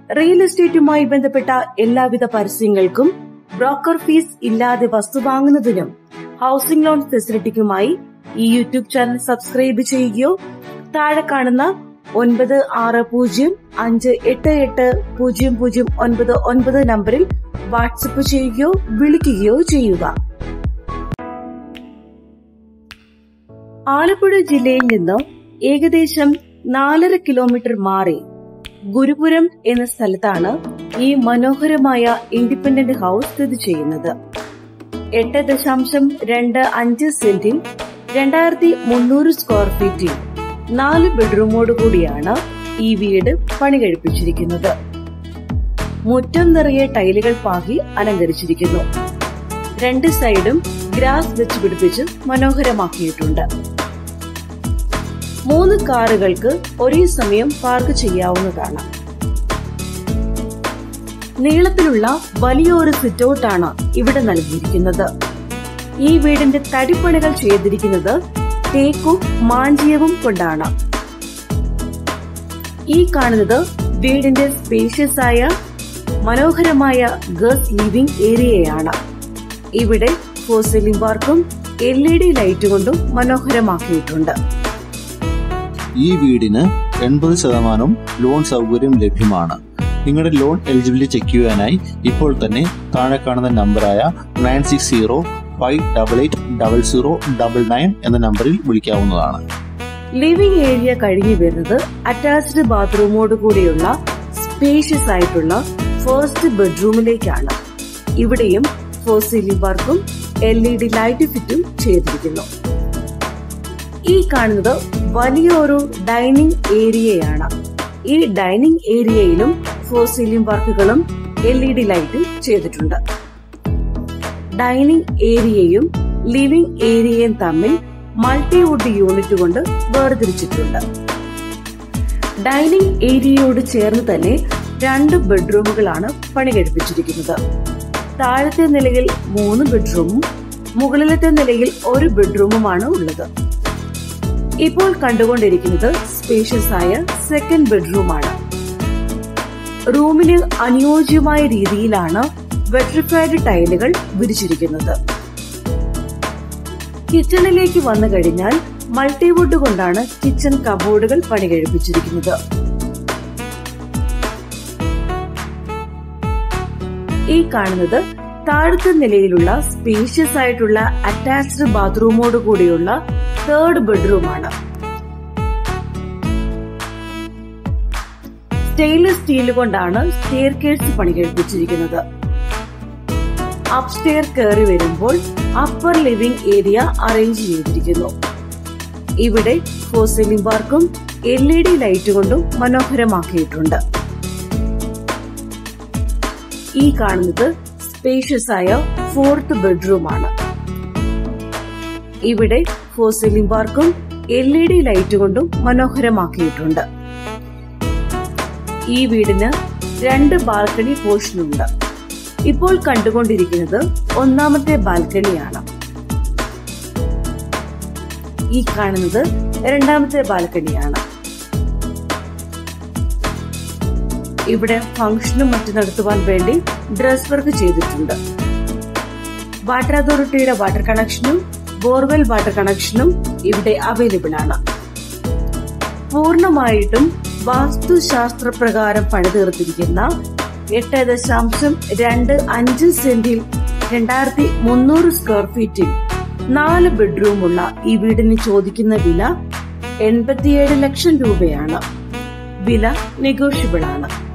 real എസ്റ്റേറ്റുമായി ബന്ധപ്പെട്ട എല്ലാവിധ പരസ്യങ്ങൾക്കും broker fees ഇല്ലാതെ വസ്തു വാങ്ങുന്നതിനും ഹൗസിംഗ് ലോൺ ഫെസിലിറ്റിക്കുമായി ഈ യൂട്യൂബ് ചാനൽ സബ്സ്ക്രൈബ് ചെയ്യുകയോ താഴെ കാണുന്ന ഒൻപത് ആറ് പൂജ്യം അഞ്ച് എട്ട് എട്ട് പൂജ്യം പൂജ്യം ഒൻപത് ഒൻപത് നമ്പറിൽ വാട്സപ്പ് ചെയ്യുകയോ വിളിക്കുകയോ ചെയ്യുക ആലപ്പുഴ ജില്ലയിൽ നിന്ന് ഏകദേശം നാലര കിലോമീറ്റർ മാറി ഗുരുപുരം എന്ന സ്ഥലത്താണ് ഈ മനോഹരമായ ഇൻഡിപെൻഡന്റ് ഹൗസ് സ്ഥിതി ചെയ്യുന്നത് എട്ട് ദശാംശം രണ്ട് അഞ്ച് സെന്റിൽ രണ്ടായിരത്തി മുന്നൂറ് സ്ക്വയർ ഫീറ്റിൽ നാല് ബെഡ്റൂമോട് കൂടിയാണ് ഈ വീട് പണി കഴിപ്പിച്ചിരിക്കുന്നത് മുറ്റം നിറയെ ടൈലുകൾ പാകി അലങ്കരിച്ചിരിക്കുന്നു രണ്ട് സൈഡും ഗ്രാസ് വെച്ച് പിടിപ്പിച്ച് മനോഹരമാക്കിയിട്ടുണ്ട് മൂന്ന് കാറുകൾക്ക് ഒരേ സമയം പാർക്ക് ചെയ്യാവുന്നതാണ് നീളത്തിലുള്ള വലിയൊരു സിറ്റൗട്ടാണ് ഇവിടെ നൽകിയിരിക്കുന്നത് ഈ വീടിന്റെ തടിപ്പണികൾ ചെയ്തിരിക്കുന്നത് തേക്കും മാഞ്ചിയവും കൊണ്ടാണ് ഈ കാണുന്നത് വീടിന്റെ സ്പേഷ്യസ് ആയ മനോഹരമായ ഗേൾസ് ലിവിംഗ് ഏരിയയാണ് ഇവിടെ ഫോർ സീലിംഗ് വർക്കും എൽ ഇ ഡി ലൈറ്റ് കൊണ്ടും മനോഹരമാക്കിയിട്ടുണ്ട് ഈ വീടിന് എൺപത് ശതമാനം ലോൺ സൗകര്യം ലഭ്യമാണ് നിങ്ങളുടെ ലോൺ എലിജിബിലിറ്റി ചെക്ക് ചെയ്യാനായി ഇപ്പോൾ തന്നെ താഴെ കാണുന്ന നമ്പറായ nine six zero five double eight double zero double nine എന്ന നമ്പറിൽ വിളിക്കാവുന്നതാണ് ലിവിംഗ് ഏരിയ കഴിഞ്ഞു വരുന്നത് അറ്റാച്ച്ഡ് ബാത്റൂമോട് കൂടിയുള്ള സ്പേഷ്യസ് ആയിട്ടുള്ള ഫസ്റ്റ് ബെഡ്റൂമിലേക്കാണ് ഇവിടെയും ഫോർ സീലിംഗ് വർക്കും എൽ ഇ ഡി ലൈറ്റ് ഫിറ്റും ചെയ്തിരിക്കുന്നു ഈ കാണുന്നത് വലിയൊരു ഡൈനിങ് ഏരിയയാണ് ഈ ഡൈനിങ് ഏരിയയിലും ഫോർ സീലിംഗ് വർക്കുകളും എൽ ഇ ഡി ലൈറ്റും ചെയ്തിട്ടുണ്ട് ഡൈനിങ് ഏരിയയും ലിവിംഗ് ഏരിയയും തമ്മിൽ മൾട്ടിവുഡ് യൂണിറ്റ് കൊണ്ട് വേർതിരിച്ചിട്ടുണ്ട് ഡൈനിങ് ഏരിയയോട് ചേർന്ന് തന്നെ രണ്ട് ബെഡ്റൂമുകളാണ് പണി കഴിപ്പിച്ചിരിക്കുന്നത് താഴത്തെ നിലയിൽ മൂന്ന് ബെഡ്റൂമും മുകളിലത്തെ നിലയിൽ ഒരു ബെഡ്റൂമുമാണ് ഉള്ളത് ഇപ്പോൾ കണ്ടുകൊണ്ടിരിക്കുന്നത് സ്പേഷ്യസ് ആയ സെക്കൻഡ് ബെഡ്റൂമാണ് റൂമിന് അനുയോജ്യമായ രീതിയിലാണ് വെട്രിഫൈഡ് ടൈലുകൾ വിരിച്ചിരിക്കുന്നത് കിച്ചണിലേക്ക് വന്നു കഴിഞ്ഞാൽ മൾട്ടിവുഡ് കൊണ്ടാണ് കിച്ചൺ കബോർഡുകൾ പണി കഴിപ്പിച്ചിരിക്കുന്നത് ഈ കാണുന്നത് താഴത്തെ നിലയിലുള്ള സ്പേഷ്യസ് ആയിട്ടുള്ള അറ്റാച്ച്ഡ് ബാത്റൂമോട് കൂടിയുള്ള തേർഡ് ബെഡ്റൂമാണ് സ്റ്റെയിൻലെസ് സ്റ്റീൽ കൊണ്ടാണ് സ്റ്റെയർ കേഴ്സ് പണി കഴിപ്പിച്ചിരിക്കുന്നത് അപ്സ്റ്റെയർ കയറി വരുമ്പോൾ അപ്പർ ലിവിംഗ് ഏരിയ അറേഞ്ച് ചെയ്തിരിക്കുന്നു ഇവിടെ ഫോർ സീലിംഗ് വർക്കും എൽ ഇ ഡി ലൈറ്റ് കൊണ്ടും മനോഹരമാക്കിയിട്ടുണ്ട് ഈ കാണുന്നത് സ്പേഷ്യസ് ആയ ഫോർത്ത് ബെഡ്റൂമാണ് ഇവിടെ ഫോർ സീലിംഗ് വർക്കും എൽ ഇ ഡി ലൈറ്റ് കൊണ്ടും മനോഹരമാക്കിയിട്ടുണ്ട് ഈ വീടിന് രണ്ട് ബാൽക്കണി പോർഷനുണ്ട് ഇപ്പോൾ കണ്ടുകൊണ്ടിരിക്കുന്നത് ഒന്നാമത്തെ ബാൽക്കണിയാണ് ഈ കാണുന്നത് രണ്ടാമത്തെ ബാൽക്കണിയാണ് ഇവിടെ ഫംഗ്ഷനും മറ്റും നടത്തുവാൻ വേണ്ടി ഡ്രസ് വർക്ക് ചെയ്തിട്ടുണ്ട് വാട്ടർ അതോറിറ്റിയുടെ വാട്ടർ കണക്ഷനും ബോർവെൽ വാട്ടർ കണക്ഷനും ഇവിടെ അവൈലബിൾ ആണ് പൂർണ്ണമായിട്ടും വാസ്തുശാസ്ത്ര പ്രകാരം പണിതീർത്തിരിക്കുന്ന എട്ട് ദശാംശം രണ്ട് അഞ്ച് സെന്റിൽ രണ്ടായിരത്തി മുന്നൂറ് സ്ക്വയർ ഫീറ്റിൽ നാല് ബെഡ്റൂമുള്ള ഈ വീടിന് ചോദിക്കുന്ന വില എൺപത്തിയേഴ് ലക്ഷം രൂപയാണ് വില നെഗോഷ്യബിൾ ആണ്